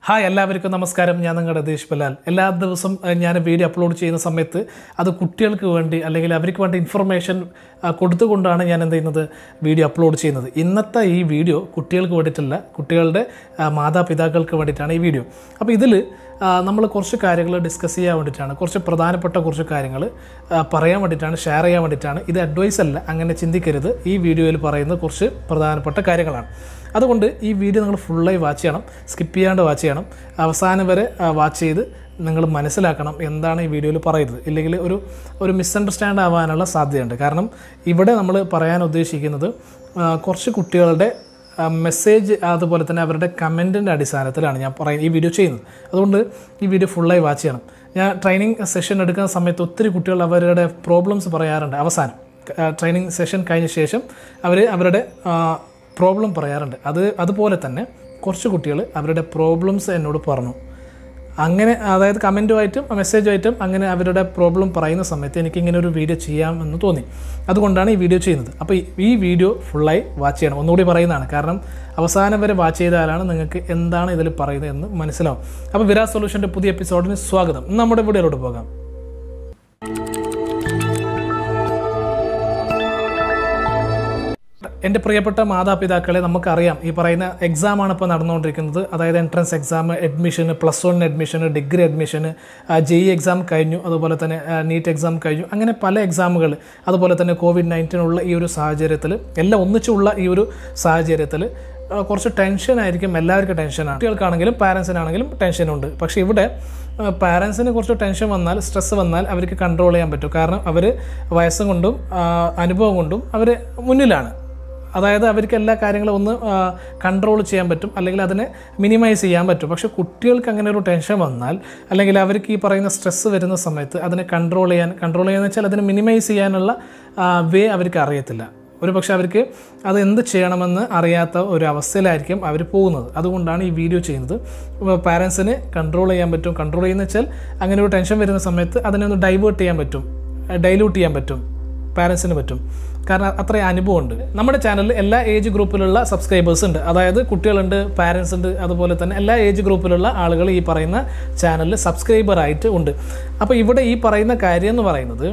hi എല്ലാവർക്കും നമസ്കാരം ഞാൻ നിങ്ങളുടെ ദേശ് ബലാൽ എല്ലാ ദിവസവും അഹ്, ഞാൻ വീഡിയോ അപ്ലോഡ് ചെയ്യുന്ന സമയത്ത് അത് കുട്ടികൾക്ക് വേണ്ടി അല്ലെങ്കിൽ അവർക്ക് വേണ്ടി ഇൻഫർമേഷൻ അഹ്, കൊടുത്തുകൊണ്ടാണ് ഞാൻ എന്ത് ചെയ്യുന്നത് വീഡിയോ അപ്ലോഡ് ചെയ്യുന്നത് ഇന്നത്തെ ഈ വീഡിയോ കുട്ടികൾക്ക് വേണ്ടിയിട്ടല്ല കുട്ടികളുടെ അഹ്, മാതാപിതാക്കൾക്ക് വേണ്ടിയിട്ടാണ് ഈ വീഡിയോ അപ്പോൾ ഇതിൽ നമ്മൾ കുറച്ച് കാര്യങ്ങൾ ഡിസ്കസ് ചെയ്യാൻ വേണ്ടിയിട്ടാണ് കുറച്ച് പ്രധാനപ്പെട്ട കുറച്ച് കാര്യങ്ങൾ പറയാൻ വേണ്ടിയിട്ടാണ് ഷെയർ ചെയ്യാൻ വേണ്ടിയിട്ടാണ് ഇത് അഡ്വൈസ് അല്ല അങ്ങനെ ചിന്തിക്കരുത് ഈ വീഡിയോയിൽ പറയുന്ന കുറച്ച് പ്രധാനപ്പെട്ട കാര്യങ്ങളാണ് അതുകൊണ്ട് ഈ വീഡിയോ നിങ്ങൾ ഫുള്ളായി വാച്ച് ചെയ്യണം സ്കിപ്പ് ചെയ്യാണ്ട് വാച്ച് ചെയ്യണം അവസാനം വരെ വാച്ച് ചെയ്ത് നിങ്ങൾ മനസ്സിലാക്കണം എന്താണ് ഈ വീഡിയോയിൽ പറയുന്നത് ഇല്ലെങ്കിൽ ഒരു ഒരു മിസ്അണ്ടർസ്റ്റാൻഡ് ആവാനുള്ള സാധ്യതയുണ്ട് കാരണം ഇവിടെ നമ്മൾ പറയാൻ ഉദ്ദേശിക്കുന്നത് ആ, കുറച്ച് കുട്ടികളുടെ മെസ്സേജ് അതുപോലെ തന്നെ അവരുടെ കമൻറ്റിൻ്റെ അടിസ്ഥാനത്തിലാണ് ഞാൻ പറയുന്നത് ഈ വീഡിയോ ചെയ്യുന്നത് അതുകൊണ്ട് ഈ വീഡിയോ ഫുള്ളായി വാച്ച് ചെയ്യണം ഞാൻ ട്രെയിനിങ് സെഷൻ എടുക്കുന്ന സമയത്ത് ഒത്തിരി കുട്ടികൾ അവരുടെ പ്രോബ്ലംസ് പറയാറുണ്ട് അവസാനം ട്രെയിനിങ് സെഷൻ കഴിഞ്ഞ ശേഷം അവർ അവരുടെ പ്രോബ്ലം പറയാറുണ്ട് അത് അതുപോലെ തന്നെ കുറച്ച് കുട്ടികൾ അവരുടെ പ്രോബ്ലംസ് എന്നോട് പറഞ്ഞു അങ്ങനെ അതായത് കമൻറ്റുമായിട്ടും മെസ്സേജുമായിട്ടും അങ്ങനെ അവരുടെ പ്രോബ്ലം പറയുന്ന സമയത്ത് എനിക്ക് ഇങ്ങനെ ഒരു വീഡിയോ ചെയ്യാമെന്ന് തോന്നി അതുകൊണ്ടാണ് ഈ വീഡിയോ ചെയ്യുന്നത് അപ്പോൾ ഈ- ഈ വീഡിയോ ഫുള്ളായി വാച്ച് ചെയ്യണം ഒന്നുകൂടി പറയുന്നതാണ് കാരണം അവസാനം വരെ വാച്ച് ചെയ്താലാണ് നിങ്ങൾക്ക് എന്താണ് ഇതിൽ പറയുന്നത് എന്ന് മനസ്സിലാവും അപ്പോൾ വിരാട് സൊല്യൂഷൻ്റെ പുതിയ എപ്പിസോഡിന് സ്വാഗതം ഇന്ന് നമ്മുടെ വീഡിയോയിലോട്ട് പോകാം എൻ്റെ പ്രിയപ്പെട്ട മാതാപിതാക്കളെ നമുക്കറിയാം ഈ പറയുന്ന എക്സാമാണ് ഇപ്പോൾ നടന്നുകൊണ്ടിരിക്കുന്നത് അതായത് എൻട്രൻസ് എക്സാം അഡ്മിഷന് പ്ലസ് വൺ അഡ്മിഷന് ഡിഗ്രി അഡ്മിഷന് ജെ ഇ എക്സാം കഴിഞ്ഞു അതുപോലെ തന്നെ നീറ്റ് എക്സാം കഴിഞ്ഞു അങ്ങനെ പല എക്സാമുകൾ അതുപോലെ തന്നെ കോവിഡ് നയൻറ്റീൻ ഉള്ള ഈ ഒരു സാഹചര്യത്തിൽ എല്ലാം ഒന്നിച്ചുള്ള ഈ ഒരു സാഹചര്യത്തിൽ ആ, കുറച്ച് ടെൻഷൻ ആയിരിക്കും എല്ലാവർക്കും ടെൻഷനാണ് കുട്ടികൾക്കാണെങ്കിലും പാരൻസിനാണെങ്കിലും ടെൻഷനുണ്ട് പക്ഷേ ഇവിടെ പാരൻസിന് കുറച്ച് ടെൻഷൻ വന്നാൽ സ്ട്രെസ് വന്നാൽ അവർക്ക് കൺട്രോൾ ചെയ്യാൻ പറ്റും കാരണം അവർ വയസ്സും കൊണ്ടും ആ, അനുഭവം കൊണ്ടും അവർ മുന്നിലാണ് അതായത് അവർക്ക് എല്ലാ കാര്യങ്ങളും ഒന്ന് കൺട്രോൾ ചെയ്യാൻ പറ്റും അല്ലെങ്കിൽ അതിനെ മിനിമൈസ് ചെയ്യാൻ പറ്റും പക്ഷേ കുട്ടികൾക്ക് അങ്ങനെ ഒരു ടെൻഷൻ വന്നാൽ അല്ലെങ്കിൽ അവർക്ക് ഈ പറയുന്ന സ്ട്രെസ്സ് വരുന്ന സമയത്ത് അതിനെ കൺട്രോൾ ചെയ്യാൻ കൺട്രോൾ ചെയ്യാന്ന് വെച്ചാൽ അതിനെ മിനിമൈസ് ചെയ്യാനുള്ള വേ അവർക്ക് അറിയത്തില്ല ഒരു പക്ഷേ അവർക്ക് അത് എന്ത് ചെയ്യണമെന്ന് അറിയാത്ത ഒരു അവസ്ഥയിലായിരിക്കും അവർ പോകുന്നത് അതുകൊണ്ടാണ് ഈ വീഡിയോ ചെയ്യുന്നത് പാരൻസിന് കൺട്രോൾ ചെയ്യാൻ പറ്റും കൺട്രോൾ ചെയ്യുന്ന വെച്ചാൽ അങ്ങനെ ഒരു ടെൻഷൻ വരുന്ന സമയത്ത് അതിനെ ഒന്ന് ഡൈവേർട്ട് ചെയ്യാൻ പറ്റും ഡൈല്യൂട്ട് ചെയ്യാൻ പറ്റും പാരൻസിന് പറ്റും കാരണം അത്രയും അനുഭവമുണ്ട് നമ്മുടെ ചാനലിൽ എല്ലാ ഏജ് ഗ്രൂപ്പിലുള്ള സബ്സ്ക്രൈബേഴ്സ് ഉണ്ട് അതായത് കുട്ടികളുണ്ട് പാരൻസ് ഉണ്ട് അതുപോലെ തന്നെ എല്ലാ ഏജ് ഗ്രൂപ്പിലുള്ള ആളുകൾ ഈ പറയുന്ന ചാനലിൽ സബ്സ്ക്രൈബർ ആയിട്ട് ഉണ്ട് അപ്പോൾ ഇവിടെ ഈ പറയുന്ന കാര്യം എന്ന് പറയുന്നത്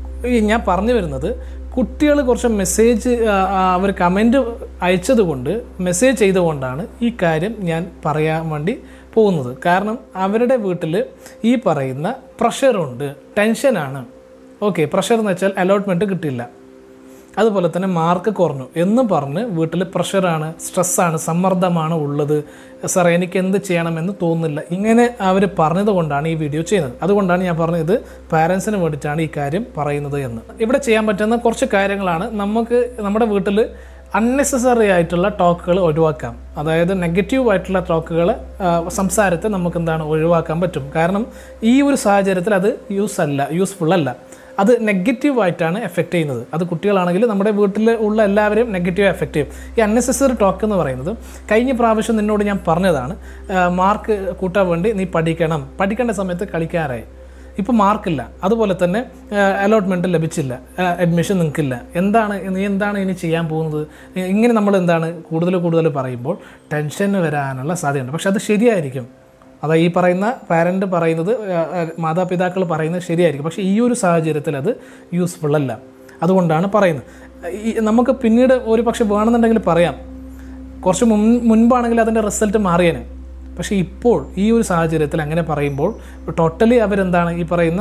ഈ ഞാൻ പറഞ്ഞു വരുന്നത് കുട്ടികൾ കുറച്ച് മെസ്സേജ് അവർ കമൻറ്റ് അയച്ചത് കൊണ്ട് മെസ്സേജ് ചെയ്തുകൊണ്ടാണ് ഈ കാര്യം ഞാൻ പറയാൻ വേണ്ടി പോകുന്നത് കാരണം അവരുടെ വീട്ടിൽ ഈ പറയുന്ന പ്രഷറുണ്ട് ടെൻഷനാണ് ഓക്കെ പ്രഷർ എന്ന് വെച്ചാൽ അലോട്ട്മെൻറ്റ് കിട്ടില്ല അതുപോലെ തന്നെ മാർക്ക് കുറഞ്ഞു എന്ന് പറഞ്ഞ് വീട്ടിൽ പ്രഷറാണ് സ്ട്രെസ്സാണ് സമ്മർദ്ദമാണ് ഉള്ളത് സാർ എനിക്ക് എന്ത് ചെയ്യണമെന്ന് തോന്നുന്നില്ല ഇങ്ങനെ അവർ പറഞ്ഞത് കൊണ്ടാണ് ഈ വീഡിയോ ചെയ്യുന്നത് അതുകൊണ്ടാണ് ഞാൻ പറഞ്ഞത് ഇത് പാരൻസിന് വേണ്ടിയിട്ടാണ് ഈ കാര്യം പറയുന്നത് എന്ന് ഇവിടെ ചെയ്യാൻ പറ്റുന്ന കുറച്ച് കാര്യങ്ങളാണ് നമുക്ക് നമ്മുടെ വീട്ടിൽ അൺനെസസറി ആയിട്ടുള്ള ടോക്കുകൾ ഒഴിവാക്കാം അതായത് നെഗറ്റീവ് ആയിട്ടുള്ള ടോക്കുകൾ സംസാരത്തെ നമുക്ക് എന്താണ് ഒഴിവാക്കാൻ പറ്റും കാരണം ഈ ഒരു സാഹചര്യത്തിൽ അത് യൂസ് അല്ല യൂസ്ഫുൾ അല്ല അത് നെഗറ്റീവായിട്ടാണ് എഫക്റ്റ് ചെയ്യുന്നത് അത് കുട്ടികളാണെങ്കിൽ നമ്മുടെ വീട്ടിൽ ഉള്ള എല്ലാവരെയും നെഗറ്റീവ് എഫക്റ്റ് ചെയ്യും ഈ അൺനെസസറി ടോക്ക് എന്ന് പറയുന്നത് കഴിഞ്ഞ പ്രാവശ്യം നിന്നോട് ഞാൻ പറഞ്ഞതാണ് മാർക്ക് കൂട്ടാൻ വേണ്ടി നീ പഠിക്കണം പഠിക്കേണ്ട സമയത്ത് കളിക്കാറായി ഇപ്പോൾ മാർക്കില്ല അതുപോലെ തന്നെ അലോട്ട്മെൻറ്റ് ലഭിച്ചില്ല അഡ്മിഷൻ നിൽക്കില്ല എന്താണ് നീ എന്താണ് ഇനി ചെയ്യാൻ പോകുന്നത് ഇങ്ങനെ നമ്മൾ എന്താണ് കൂടുതൽ കൂടുതൽ പറയുമ്പോൾ ടെൻഷൻ വരാനുള്ള സാധ്യതയുണ്ട് പക്ഷെ അത് ശരിയായിരിക്കും അതാ ഈ പറയുന്ന പാരൻ്റ് പറയുന്നത് ആ, ആ, മാതാപിതാക്കൾ പറയുന്നത് ശരിയായിരിക്കും പക്ഷേ ഈ ഒരു സാഹചര്യത്തിൽ അത് യൂസ്ഫുൾ അല്ല അതുകൊണ്ടാണ് പറയുന്നത് ഈ നമുക്ക് പിന്നീട് ഒരു പക്ഷെ വേണമെന്നുണ്ടെങ്കിൽ പറയാം കുറച്ച് മുൻ മുൻപാണെങ്കിൽ അതിൻ്റെ റിസൾട്ട് മാറിയേനെ പക്ഷേ ഇപ്പോൾ ഈ ഒരു സാഹചര്യത്തിൽ അങ്ങനെ പറയുമ്പോൾ ടോട്ടലി അവരെന്താണ് ഈ പറയുന്ന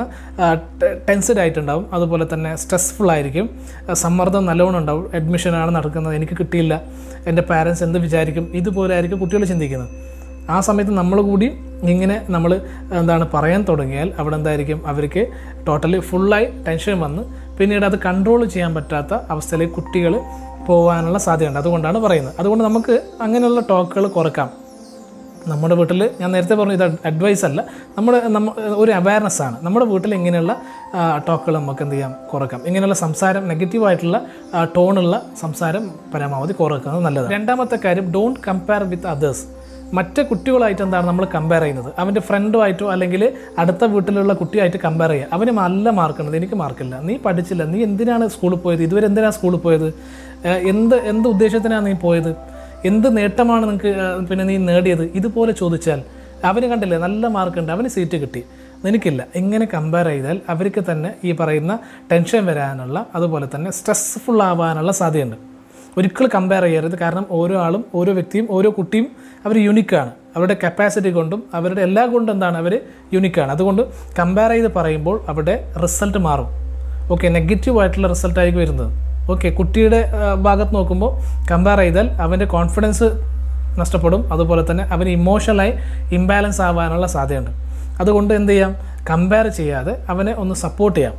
ടെൻസ്ഡ് ആയിട്ടുണ്ടാവും അതുപോലെ തന്നെ സ്ട്രെസ്ഫുൾ ആയിരിക്കും ആ, സമ്മർദ്ദം നല്ലോണം ഉണ്ടാവും അഡ്മിഷനാണ് നടക്കുന്നത് എനിക്ക് കിട്ടിയില്ല എൻ്റെ പാരൻസ് എന്ത് വിചാരിക്കും ഇതുപോലെ ആയിരിക്കും കുട്ടികൾ ചിന്തിക്കുന്നത് ആ സമയത്ത് നമ്മൾ കൂടി ഇങ്ങനെ നമ്മൾ എന്താണ് പറയാൻ തുടങ്ങിയാൽ അവിടെ എന്തായിരിക്കും അവർക്ക് ടോട്ടലി ഫുള്ളായി ടെൻഷൻ വന്ന് പിന്നീട് അത് കൺട്രോൾ ചെയ്യാൻ പറ്റാത്ത അവസ്ഥയിലേക്ക് കുട്ടികൾ പോകാനുള്ള സാധ്യതയുണ്ട് അതുകൊണ്ടാണ് പറയുന്നത് അതുകൊണ്ട് നമുക്ക് അങ്ങനെയുള്ള ടോക്കുകൾ കുറക്കാം നമ്മുടെ വീട്ടിൽ ഞാൻ നേരത്തെ പറഞ്ഞു ഇത് അഡ്വൈസ് അല്ല നമ്മുടെ നമ്മ ഒരു അവയർനെസ് ആണ് നമ്മുടെ വീട്ടിൽ ഇങ്ങനെയുള്ള ടോക്കുകൾ നമുക്ക് എന്ത് ചെയ്യാം കുറക്കാം ഇങ്ങനെയുള്ള സംസാരം നെഗറ്റീവായിട്ടുള്ള ടോണുള്ള സംസാരം പരമാവധി കുറക്കുന്നത് നല്ലതാണ് രണ്ടാമത്തെ കാര്യം ഡോണ്ട് കമ്പയർ വിത്ത് അതേഴ്സ് മറ്റ് കുട്ടികളായിട്ട് എന്താണ് നമ്മൾ കമ്പയർ ചെയ്യുന്നത് അവൻ്റെ ഫ്രണ്ടുമായിട്ടോ അല്ലെങ്കിൽ അടുത്ത വീട്ടിലുള്ള കുട്ടിയായിട്ട് കമ്പയർ ചെയ്യുക അവന് നല്ല മാർക്കുണ്ട് എനിക്ക് മാർക്കില്ല നീ പഠിച്ചില്ല നീ എന്തിനാണ് സ്കൂളിൽ പോയത് ഇതുവരെ എന്തിനാണ് സ്കൂളിൽ പോയത് ഏഹ് എന്ത് എന്ത് ഉദ്ദേശത്തിനാണ് നീ പോയത് എന്ത് നേട്ടമാണ് നിങ്ങൾക്ക് പിന്നെ നീ നേടിയത് ഇതുപോലെ ചോദിച്ചാൽ അവന് കണ്ടില്ലേ നല്ല മാർക്കുണ്ട് അവന് സീറ്റ് കിട്ടി നിനക്കില്ല ഇങ്ങനെ കമ്പയർ ചെയ്താൽ അവർക്ക് തന്നെ ഈ പറയുന്ന ടെൻഷൻ വരാനുള്ള അതുപോലെ തന്നെ സ്ട്രെസ്ഫുൾ ആവാനുള്ള സാധ്യതയുണ്ട് ഒരിക്കലും കമ്പയർ ചെയ്യരുത് കാരണം ഓരോ ആളും ഓരോ വ്യക്തിയും ഓരോ കുട്ടിയും അവർ യുണിക്കാണ് അവരുടെ കപ്പാസിറ്റി കൊണ്ടും അവരുടെ എല്ലാ കൊണ്ടും എന്താണ് അവർ യുണിക്കാണ് അതുകൊണ്ട് കമ്പയർ ചെയ്ത് പറയുമ്പോൾ അവിടെ റിസൾട്ട് മാറും ഓക്കെ നെഗറ്റീവ് ആയിട്ടുള്ള റിസൾട്ട് ആയിരിക്കും വരുന്നത് ഓക്കെ കുട്ടിയുടെ ആ, ഭാഗത്ത് നോക്കുമ്പോൾ കമ്പയർ ചെയ്താൽ അവൻ്റെ കോൺഫിഡൻസ് നഷ്ടപ്പെടും അതുപോലെ തന്നെ അവന് ഇമോഷണലായി ഇംബാലൻസ് ആവാനുള്ള സാധ്യതയുണ്ട് അതുകൊണ്ട് എന്ത് ചെയ്യാം കമ്പയർ ചെയ്യാതെ അവനെ ഒന്ന് സപ്പോർട്ട് ചെയ്യാം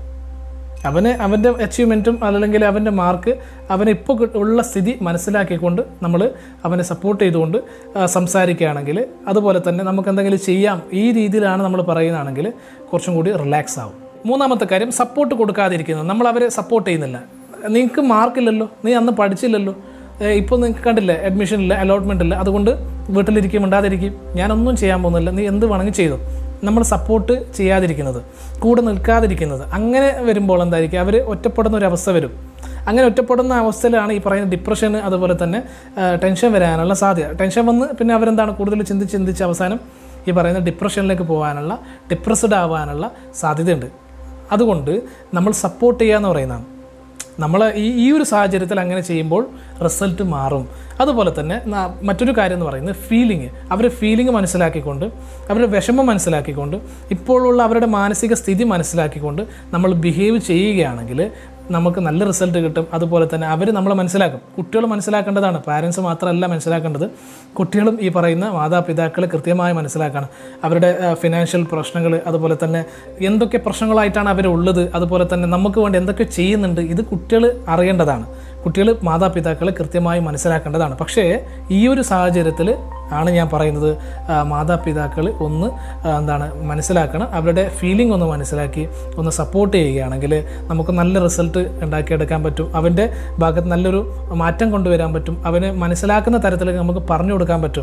അവന് അവൻ്റെ അച്ചീവ്മെൻറ്റും അല്ലെങ്കിൽ അവൻ്റെ മാർക്ക് അവന് ഇപ്പോൾ ഉള്ള സ്ഥിതി മനസ്സിലാക്കിക്കൊണ്ട് നമ്മൾ അവനെ സപ്പോർട്ട് ചെയ്തുകൊണ്ട് ആ, സംസാരിക്കുകയാണെങ്കിൽ അതുപോലെ തന്നെ നമുക്ക് എന്തെങ്കിലും ചെയ്യാം ഈ രീതിയിലാണ് നമ്മൾ പറയുന്നതാണെങ്കിൽ കുറച്ചും കൂടി റിലാക്സ് ആവും മൂന്നാമത്തെ കാര്യം സപ്പോർട്ട് കൊടുക്കാതിരിക്കുന്നത് നമ്മൾ അവരെ സപ്പോർട്ട് ചെയ്യുന്നില്ല നിങ്ങൾക്ക് മാർക്കില്ലല്ലോ നീ അന്ന് പഠിച്ചില്ലല്ലോ ഇപ്പോൾ നിങ്ങൾക്ക് കണ്ടില്ലേ അഡ്മിഷൻ ഇല്ല അലോട്ട്മെൻ്റ് ഇല്ല അതുകൊണ്ട് വീട്ടിലിരിക്കും മിണ്ടാതിരിക്കും ഞാനൊന്നും ചെയ്യാൻ പോകുന്നില്ല നീ എന്ത് വേണമെങ്കിൽ ചെയ്തു നമ്മൾ സപ്പോർട്ട് ചെയ്യാതിരിക്കുന്നത് കൂടെ നിൽക്കാതിരിക്കുന്നത് അങ്ങനെ വരുമ്പോൾ എന്തായിരിക്കും അവർ ഒറ്റപ്പെടുന്ന ഒരു അവസ്ഥ വരും അങ്ങനെ ഒറ്റപ്പെടുന്ന അവസ്ഥയിലാണ് ഈ പറയുന്ന ഡിപ്രഷന് അതുപോലെ തന്നെ ആ, ടെൻഷൻ വരാനുള്ള സാധ്യത ടെൻഷൻ വന്ന് പിന്നെ അവരെന്താണ് കൂടുതൽ ചിന്തിച്ച് ചിന്തിച്ച് അവസാനം ഈ പറയുന്ന ഡിപ്രഷനിലേക്ക് പോകാനുള്ള ഡിപ്രസ്ഡ് ആവാനുള്ള സാധ്യതയുണ്ട് അതുകൊണ്ട് നമ്മൾ സപ്പോർട്ട് ചെയ്യുക എന്ന് പറയുന്നതാണ് നമ്മൾ ഈ ഈ ഒരു സാഹചര്യത്തിൽ അങ്ങനെ ചെയ്യുമ്പോൾ റിസൾട്ട് മാറും അതുപോലെ തന്നെ ന- മറ്റൊരു കാര്യം എന്ന് പറയുന്നത് ഫീലിംഗ് അവരുടെ ഫീലിംഗ് മനസ്സിലാക്കിക്കൊണ്ട് അവരുടെ വിഷമം മനസ്സിലാക്കിക്കൊണ്ട് ഇപ്പോഴുള്ള അവരുടെ മാനസിക സ്ഥിതി മനസ്സിലാക്കിക്കൊണ്ട് നമ്മൾ ബിഹേവ് ചെയ്യുകയാണെങ്കിൽ നമുക്ക് നല്ല റിസൾട്ട് കിട്ടും അതുപോലെ തന്നെ അവർ നമ്മളെ മനസ്സിലാക്കും കുട്ടികൾ മനസ്സിലാക്കേണ്ടതാണ് പാരൻസ് മാത്രമല്ല മനസ്സിലാക്കേണ്ടത് കുട്ടികളും ഈ പറയുന്ന മാതാപിതാക്കൾ കൃത്യമായി മനസ്സിലാക്കണം അവരുടെ ഫിനാൻഷ്യൽ പ്രശ്നങ്ങൾ അതുപോലെ തന്നെ എന്തൊക്കെ പ്രശ്നങ്ങളായിട്ടാണ് അവരുള്ളത് അതുപോലെ തന്നെ നമുക്ക് വേണ്ടി എന്തൊക്കെ ചെയ്യുന്നുണ്ട് ഇത് കുട്ടികൾ അറിയേണ്ടതാണ് കുട്ടികൾ മാതാപിതാക്കളെ കൃത്യമായി മനസ്സിലാക്കേണ്ടതാണ് പക്ഷേ ഈ ഒരു സാഹചര്യത്തിൽ ആണ് ഞാൻ പറയുന്നത് ആ, മാതാപിതാക്കൾ ഒന്ന് ആ, എന്താണ് മനസ്സിലാക്കണം അവരുടെ ഫീലിംഗ് ഒന്ന് മനസ്സിലാക്കി ഒന്ന് സപ്പോർട്ട് ചെയ്യുകയാണെങ്കിൽ നമുക്ക് നല്ല റിസൾട്ട് ഉണ്ടാക്കിയെടുക്കാൻ പറ്റും അവൻ്റെ ഭാഗത്ത് നല്ലൊരു മാറ്റം കൊണ്ടുവരാൻ പറ്റും അവന് മനസ്സിലാക്കുന്ന തരത്തിലേക്ക് നമുക്ക് പറഞ്ഞു കൊടുക്കാൻ പറ്റും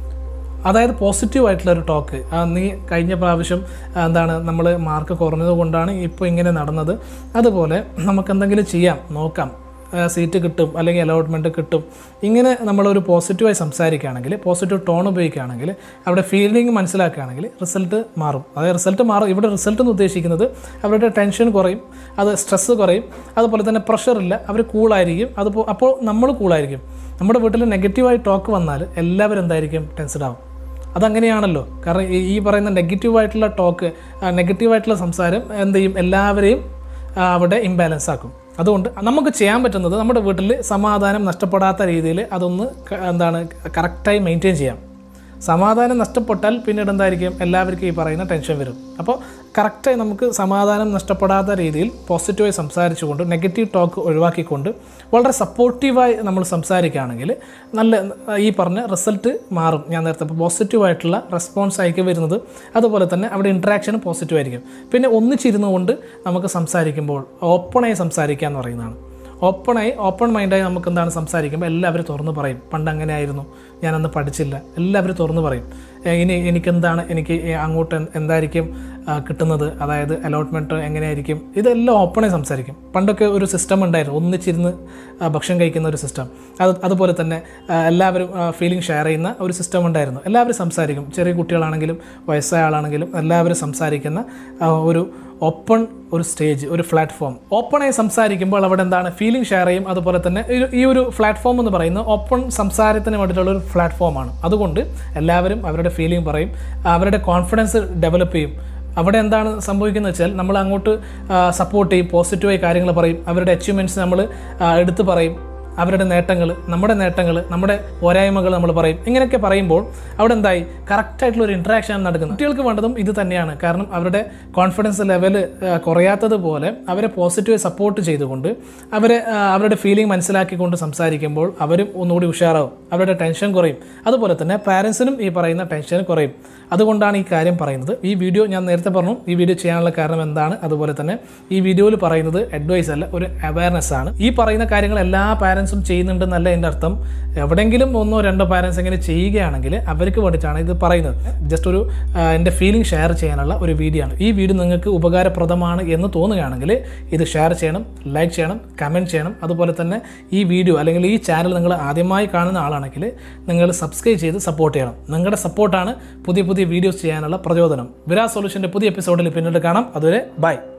അതായത് പോസിറ്റീവ് ആയിട്ടുള്ള ഒരു ടോക്ക് നീ കഴിഞ്ഞ പ്രാവശ്യം ആ, എന്താണ് നമ്മൾ മാർക്ക് കുറഞ്ഞത് കൊണ്ടാണ് ഇപ്പോൾ ഇങ്ങനെ നടന്നത് അതുപോലെ നമുക്ക് എന്തെങ്കിലും ചെയ്യാം നോക്കാം ആ, സീറ്റ് കിട്ടും അല്ലെങ്കിൽ അലോട്ട്മെൻറ്റ് കിട്ടും ഇങ്ങനെ നമ്മളൊരു പോസിറ്റീവായി സംസാരിക്കുകയാണെങ്കിൽ പോസിറ്റീവ് ടോൺ ഉപയോഗിക്കുകയാണെങ്കിൽ അവിടെ ഫീലിംഗ് മനസ്സിലാക്കുകയാണെങ്കിൽ റിസൾട്ട് മാറും അതായത് റിസൾട്ട് മാറും ഇവിടെ റിസൾട്ട് എന്ന് ഉദ്ദേശിക്കുന്നത് അവരുടെ ടെൻഷൻ കുറയും അത് സ്ട്രെസ്സ് കുറയും അതുപോലെ തന്നെ പ്രഷറില്ല അവർ കൂളായിരിക്കും അതുപോ അപ്പോൾ നമ്മൾ കൂളായിരിക്കും നമ്മുടെ വീട്ടിൽ നെഗറ്റീവായി ടോക്ക് വന്നാൽ എല്ലാവരും എന്തായിരിക്കും ടെൻസ്ഡ് ആവും അതങ്ങനെയാണല്ലോ കാരണം ഈ- ഈ പറയുന്ന നെഗറ്റീവായിട്ടുള്ള ടോക്ക് നെഗറ്റീവായിട്ടുള്ള സംസാരം എന്ത് ചെയ്യും എല്ലാവരെയും ആ, അവിടെ ഇംബാലൻസ് ആക്കും അതുകൊണ്ട് നമുക്ക് ചെയ്യാൻ പറ്റുന്നത് നമ്മുടെ വീട്ടിൽ സമാധാനം നഷ്ടപ്പെടാത്ത രീതിയിൽ അതൊന്ന് ക- എന്താണ് കറക്റ്റായി മെയിൻറ്റെയിൻ ചെയ്യാം സമാധാനം നഷ്ടപ്പെട്ടാൽ പിന്നീട് എന്തായിരിക്കും എല്ലാവർക്കും ഈ പറയുന്ന ടെൻഷൻ വരും അപ്പോൾ കറക്റ്റായി നമുക്ക് സമാധാനം നഷ്ടപ്പെടാത്ത രീതിയിൽ പോസിറ്റീവായി സംസാരിച്ചുകൊണ്ട് നെഗറ്റീവ് ടോക്ക് ഒഴിവാക്കിക്കൊണ്ട് വളരെ സപ്പോർട്ടീവായി നമ്മൾ സംസാരിക്കുകയാണെങ്കിൽ നല്ല ഈ പറഞ്ഞ റിസൾട്ട് മാറും ഞാൻ നേരത്തെ പോസിറ്റീവായിട്ടുള്ള റെസ്പോൺസ് ആയിരിക്കും വരുന്നത് അതുപോലെ തന്നെ അവിടെ ഇൻട്രാക്ഷനും പോസിറ്റീവ് ആയിരിക്കും പിന്നെ ഒന്നിച്ചിരുന്നു കൊണ്ട് നമുക്ക് സംസാരിക്കുമ്പോൾ ഓപ്പണായി സംസാരിക്കുക എന്ന് പറയുന്നതാണ് ഓപ്പണായി ഓപ്പൺ മൈൻഡായി നമുക്ക് എന്താണ് സംസാരിക്കുമ്പോൾ എല്ലാവരും തുറന്ന് പറയും പണ്ട് അങ്ങനെ ആയിരുന്നു ഞാനന്ന് പഠിച്ചില്ല എല്ലാവരും തുറന്ന് പറയും ഏ, ഇനി എനിക്കെന്താണ് എനിക്ക് ഈ അങ്ങോട്ട് എന്ത് എന്തായിരിക്കും ആ, കിട്ടുന്നത് അതായത് അലോട്ട്മെൻറ്റ് എങ്ങനെയായിരിക്കും ഇതെല്ലാം ഓപ്പണായി സംസാരിക്കും പണ്ടൊക്കെ ഒരു സിസ്റ്റം ഉണ്ടായിരുന്നു ഒന്നിച്ചിരുന്ന് ആ, ഭക്ഷണം കഴിക്കുന്ന ഒരു സിസ്റ്റം അത് അതുപോലെ തന്നെ ആ, എല്ലാവരും ഫീലിംഗ് ഷെയർ ചെയ്യുന്ന ഒരു സിസ്റ്റം ഉണ്ടായിരുന്നു എല്ലാവരും സംസാരിക്കും ചെറിയ കുട്ടികളാണെങ്കിലും വയസ്സായ ആളാണെങ്കിലും എല്ലാവരും സംസാരിക്കുന്ന ആ, ഒരു ഓപ്പൺ ഒരു സ്റ്റേജ് ഒരു പ്ലാറ്റ്ഫോം ഓപ്പണായി സംസാരിക്കുമ്പോൾ അവിടെ എന്താണ് ഫീലിംഗ് ഷെയർ ചെയ്യും അതുപോലെ തന്നെ ഈ- ഈ ഒരു പ്ലാറ്റ്ഫോം എന്ന് പറയുന്നത് ഓപ്പൺ സംസാരത്തിന് വേണ്ടിയിട്ടുള്ള ഒരു പ്ലാറ്റ്ഫോമാണ് അതുകൊണ്ട് എല്ലാവരും അവരുടെ ഫീലിംഗ് പറയും അവരുടെ കോൺഫിഡൻസ് ഡെവലപ്പ് ചെയ്യും അവിടെ എന്താണ് സംഭവിക്കുന്നത് വെച്ചാൽ നമ്മൾ അങ്ങോട്ട് സപ്പോർട്ട് ചെയ്യും പോസിറ്റീവായി കാര്യങ്ങൾ പറയും അവരുടെ അച്ചീവ്മെൻറ്റ്സ് നമ്മൾ എടുത്തു പറയും അവരുടെ നേട്ടങ്ങൾ നമ്മുടെ നേട്ടങ്ങൾ നമ്മുടെ പോരായ്മകൾ നമ്മൾ പറയും ഇങ്ങനെയൊക്കെ പറയുമ്പോൾ അവിടെ എന്തായി കറക്റ്റായിട്ടുള്ള ഒരു ഇൻട്രാക്ഷൻ നടക്കുന്നത് കുട്ടികൾക്ക് വേണ്ടതും ഇത് തന്നെയാണ് കാരണം അവരുടെ കോൺഫിഡൻസ് ലെവൽ കുറയാത്തതുപോലെ അവരെ പോസിറ്റീവ് സപ്പോർട്ട് ചെയ്തുകൊണ്ട് അവരെ ആ, അവരുടെ ഫീലിംഗ് മനസ്സിലാക്കിക്കൊണ്ട് സംസാരിക്കുമ്പോൾ അവരും ഒന്നുകൂടി ഉഷാറാവും അവരുടെ ടെൻഷൻ കുറയും അതുപോലെ തന്നെ പാരൻസിനും ഈ പറയുന്ന ടെൻഷൻ കുറയും അതുകൊണ്ടാണ് ഈ കാര്യം പറയുന്നത് ഈ വീഡിയോ ഞാൻ നേരത്തെ പറഞ്ഞു ഈ വീഡിയോ ചെയ്യാനുള്ള കാരണം എന്താണ് അതുപോലെ തന്നെ ഈ വീഡിയോയിൽ പറയുന്നത് അഡ്വൈസ് അല്ല ഒരു അവയർനെസ് ആണ് ഈ പറയുന്ന കാര്യങ്ങൾ എല്ലാ പാരൻസും പാരൻസും ചെയ്യുന്നുണ്ടെന്നല്ല എൻ്റെ അർത്ഥം എവിടെയെങ്കിലും ഒന്നോ രണ്ടോ പാരൻസ് എങ്ങനെ ചെയ്യുകയാണെങ്കിൽ അവർക്ക് വേണ്ടിയിട്ടാണ് ഇത് പറയുന്നത് ജസ്റ്റ് ഒരു ആ, എൻ്റെ ഫീലിംഗ് ഷെയർ ചെയ്യാനുള്ള ഒരു വീഡിയോ ആണ് ഈ വീഡിയോ നിങ്ങൾക്ക് ഉപകാരപ്രദമാണ് എന്ന് തോന്നുകയാണെങ്കിൽ ഇത് ഷെയർ ചെയ്യണം ലൈക്ക് ചെയ്യണം കമൻറ്റ് ചെയ്യണം അതുപോലെ തന്നെ ഈ വീഡിയോ അല്ലെങ്കിൽ ഈ ചാനൽ നിങ്ങൾ ആദ്യമായി കാണുന്ന ആളാണെങ്കിൽ നിങ്ങൾ സബ്സ്ക്രൈബ് ചെയ്ത് സപ്പോർട്ട് ചെയ്യണം നിങ്ങളുടെ സപ്പോർട്ടാണ് പുതിയ പുതിയ വീഡിയോസ് ചെയ്യാനുള്ള പ്രചോദനം വിരാ സൊല്യൂഷൻ്റെ പുതിയ എപ്പിസോഡിൽ പിന്നീട് കാണാം അതുവരെ ബൈ